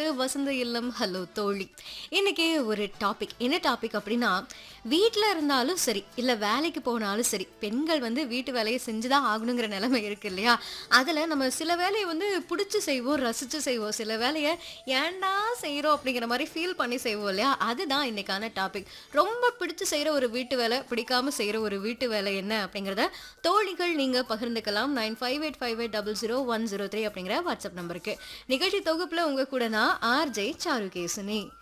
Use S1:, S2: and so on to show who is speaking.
S1: இது வசந்த இல்லம் ஹலோ தோழி இன்னைக்கு ஒரு டாபிக் என்ன டாபிக் அப்படின்னா வீட்டில் இருந்தாலும் சரி இல்லை வேலைக்கு போனாலும் சரி பெண்கள் வந்து வீட்டு வேலையை செஞ்சுதான் ஆகணுங்கிற நிலைமை இருக்கு இல்லையா அதில் நம்ம சில வேலையை வந்து பிடிச்சி செய்வோம் ரசித்து செய்வோம் சில வேலையை ஏன்டா செய்கிறோம் அப்படிங்கிற மாதிரி ஃபீல் பண்ணி செய்வோம் இல்லையா அதுதான் இன்னைக்கான டாபிக் ரொம்ப பிடிச்சு செய்கிற ஒரு வீட்டு வேலை பிடிக்காம செய்கிற ஒரு வீட்டு வேலை என்ன அப்படிங்கிறத தோழிகள் நீங்கள் பகிர்ந்துக்கலாம் nine five eight five eight double zero one zero three அப்படிங்கிற வாட்ஸ்அப் நம்பருக்கு நிகழ்ச்சி தொகுப்பில் உங்கள் கூட நான் ஆர்ஜே சாருகேசினி